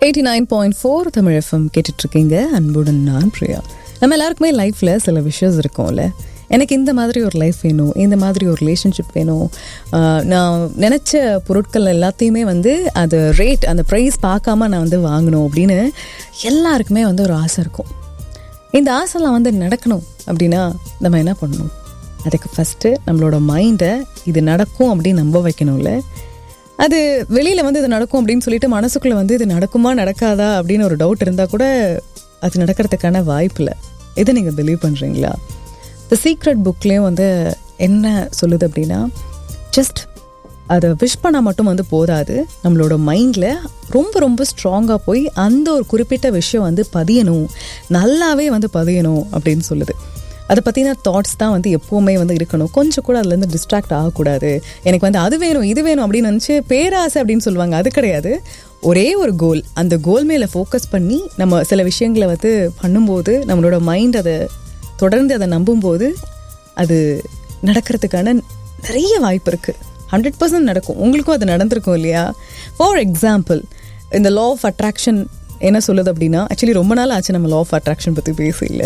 eighty nine point four Tamil FM கேட்டுட்ருக்கீங்க அன்புடன் நான் பிரியா நம்ம எல்லாருக்குமே லைஃப்பில் சில விஷயஸ் இருக்கும்ல எனக்கு இந்த மாதிரி ஒரு லைஃப் வேணும் இந்த மாதிரி ஒரு ரிலேஷன்ஷிப் வேணும் ஆஹ் நான் நினச்ச பொருட்கள் எல்லாத்தையுமே வந்து அது ரேட் அந்த ப்ரைஸ் பார்க்காம நான் வந்து வாங்கணும் அப்படின்னு எல்லாருக்குமே வந்து ஒரு ஆசை இருக்கும் இந்த ஆசைலாம் வந்து நடக்கணும் அப்படின்னா நம்ம என்ன பண்ணணும் அதுக்கு ஃபஸ்ட்டு நம்மளோட மைண்டை இது நடக்கும் அப்படின்னு நம்ப வைக்கணும்ல அது வெளியில் வந்து இது நடக்கும் அப்படின்னு சொல்லிட்டு மனசுக்குள்ளே வந்து இது நடக்குமா நடக்காதா அப்படின்னு ஒரு டவுட் இருந்தால் கூட அது நடக்கிறதுக்கான வாய்ப்பு இல்லை இதை நீங்கள் பிலீவ் பண்ணுறீங்களா த சீக்ரெட் புக்லேயும் வந்து என்ன சொல்லுது அப்படின்னா ஜஸ்ட் அதை விஷ் பண்ணால் மட்டும் வந்து போதாது நம்மளோட மைண்டில் ரொம்ப ரொம்ப ஸ்ட்ராங்காக போய் அந்த ஒரு குறிப்பிட்ட விஷயம் வந்து பதியணும் நல்லாவே வந்து பதியணும் அப்படின்னு சொல்லுது அதை பற்றின தாட்ஸ் தான் வந்து எப்போவுமே வந்து இருக்கணும் கொஞ்சம் கூட அதுலேருந்து டிஸ்ட்ராக்ட் ஆகக்கூடாது எனக்கு வந்து அது வேணும் இது வேணும் அப்படின்னு நினச்சி பேராசை அப்படின்னு சொல்லுவாங்க அது கிடையாது ஒரே ஒரு கோல் அந்த கோல் மேலே ஃபோக்கஸ் பண்ணி நம்ம சில விஷயங்களை வந்து பண்ணும்போது நம்மளோட மைண்ட் அதை தொடர்ந்து அதை நம்பும்போது அது நடக்கிறதுக்கான நிறைய வாய்ப்பு இருக்குது ஹண்ட்ரட் பர்சன்ட் நடக்கும் உங்களுக்கும் அது நடந்திருக்கும் இல்லையா ஃபார் எக்ஸாம்பிள் இந்த லா ஆஃப் அட்ராக்ஷன் என்ன சொல்லுது அப்படின்னா ஆக்சுவலி ரொம்ப நாள் ஆச்சு நம்ம லா ஆஃப் அட்ராக்ஷன் பற்றி பேசல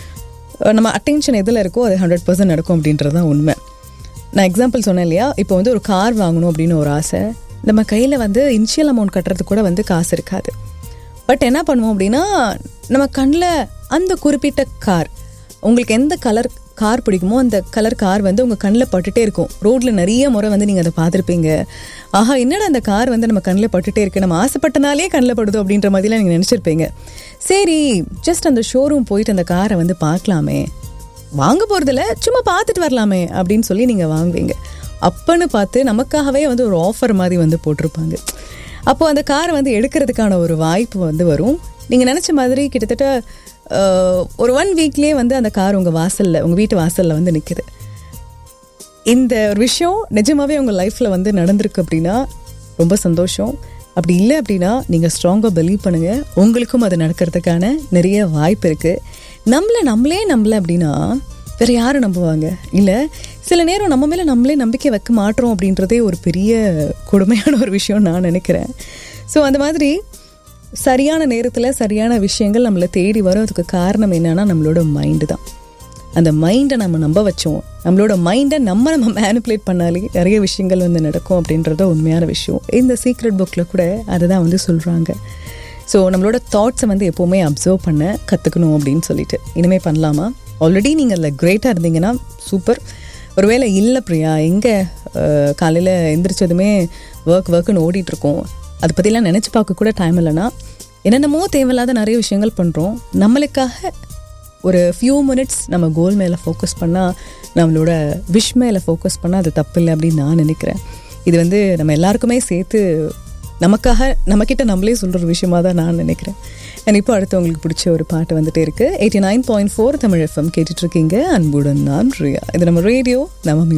நம்ம அட்டென்ஷன் எதில் இருக்கோ அது ஹண்ட்ரட் பர்சன்ட் நடக்கும் அப்படின்றது தான் உண்மை நான் எக்ஸாம்பிள் சொன்னேன் இல்லையா இப்போ வந்து ஒரு கார் வாங்கணும் அப்படின்னு ஒரு ஆசை நம்ம கையில் வந்து இனிஷியல் அமௌண்ட் கட்டுறதுக்கு கூட வந்து காசு இருக்காது பட் என்ன பண்ணுவோம் அப்படின்னா நம்ம கண்ணில் அந்த குறிப்பிட்ட கார் உங்களுக்கு எந்த கலர் கார் பிடிக்குமோ அந்த கலர் கார் வந்து உங்கள் கண்ணில் பட்டுட்டே இருக்கும் ரோட்டில் நிறைய முறை வந்து நீங்கள் அதை பார்த்துருப்பீங்க ஆஹா என்னடா அந்த கார் வந்து நம்ம கண்ணில் பட்டுட்டே இருக்கு நம்ம ஆசைப்பட்டனாலே கண்ணில் படுதோ அப்படின்ற மாதிரிலாம் நீங்கள் நினச்சிருப்பீங்க சரி ஜஸ்ட் அந்த ஷோரூம் போயிட்டு அந்த காரை வந்து பார்க்கலாமே வாங்க போகிறதில்ல சும்மா பார்த்துட்டு வரலாமே அப்படின்னு சொல்லி நீங்கள் வாங்குவீங்க அப்பன்னு பார்த்து நமக்காகவே வந்து ஒரு ஆஃபர் மாதிரி வந்து போட்டிருப்பாங்க அப்போ அந்த காரை வந்து எடுக்கிறதுக்கான ஒரு வாய்ப்பு வந்து வரும் நீங்கள் நினச்ச மாதிரி கிட்டத்தட்ட அஹ், ஒரு ஒன் வீக்லேயே வந்து அந்த கார் உங்கள் வாசலில் உங்கள் வீட்டு வாசலில் வந்து நிற்குது இந்த ஒரு விஷயம் நிஜமாவே உங்கள் லைஃப்பில் வந்து நடந்திருக்கு அப்படின்னா ரொம்ப சந்தோஷம் அப்படி இல்லை அப்படின்னா நீங்கள் ஸ்ட்ராங்காக பிலீவ் பண்ணுங்கள் உங்களுக்கும் அது நடக்கிறதுக்கான நிறைய வாய்ப்பு இருக்குது நம்மளை நம்மளே நம்பல அப்படின்னா வேறு யாரும் நம்புவாங்க இல்லை சில நேரம் நம்ம மேலே நம்மளே நம்பிக்கை வைக்க மாட்டோம் அப்படின்றதே ஒரு பெரிய கொடுமையான ஒரு விஷயம் நான் நினைக்கிறேன் ஸோ அந்த மாதிரி சரியான நேரத்தில் சரியான விஷயங்கள் நம்மளை தேடி வரும் அதுக்கு காரணம் என்னன்னா நம்மளோட மைண்டு தான் அந்த மைண்டை நம்ம நம்ப வச்சோம் நம்மளோட மைண்டை நம்ம நம்ம மேனிப்புலேட் பண்ணாலே நிறைய விஷயங்கள் வந்து நடக்கும் அப்படின்றத உண்மையான விஷயம் இந்த சீக்ரெட் புக்கில் கூட அதை தான் வந்து சொல்கிறாங்க ஸோ நம்மளோட தாட்ஸை வந்து எப்போவுமே அப்சர்வ் பண்ண கற்றுக்கணும் அப்படின்னு சொல்லிட்டு இனிமேல் பண்ணலாமா ஆல்ரெடி நீங்கள் அதில் கிரேட்டாக இருந்தீங்கன்னா சூப்பர் ஒருவேளை இல்லை பிரியா எங்கே காலையில் எந்திரிச்சதுமே ஒர்க் ஒர்க்குன்னு ஓடிட்டுருக்கோம் அதை பற்றிலாம் நினச்சி பார்க்க கூட டைம் இல்லைன்னா என்னென்னமோ தேவையில்லாத நிறைய விஷயங்கள் பண்ணுறோம் நம்மளுக்காக ஒரு ஃபியூ மினிட்ஸ் நம்ம கோல் மேலே ஃபோக்கஸ் பண்ணால் நம்மளோட விஷ் மேலே ஃபோக்கஸ் பண்ணால் அது தப்பு இல்லை அப்படின்னு நான் நினைக்கிறேன் இது வந்து நம்ம எல்லாருக்குமே சேர்த்து நமக்காக நம்மக்கிட்ட நம்மளே சொல்கிற ஒரு விஷயமா தான் நான் நினைக்கிறேன் அண்ட் இப்போ அடுத்து உங்களுக்கு பிடிச்ச ஒரு பாட்டு வந்துட்டே இருக்கு eighty nine point four Tamil FM கேட்டுட்ருக்கீங்க அன்புடன் நான் ரியா இது நம்ம ரேடியோ நம்ம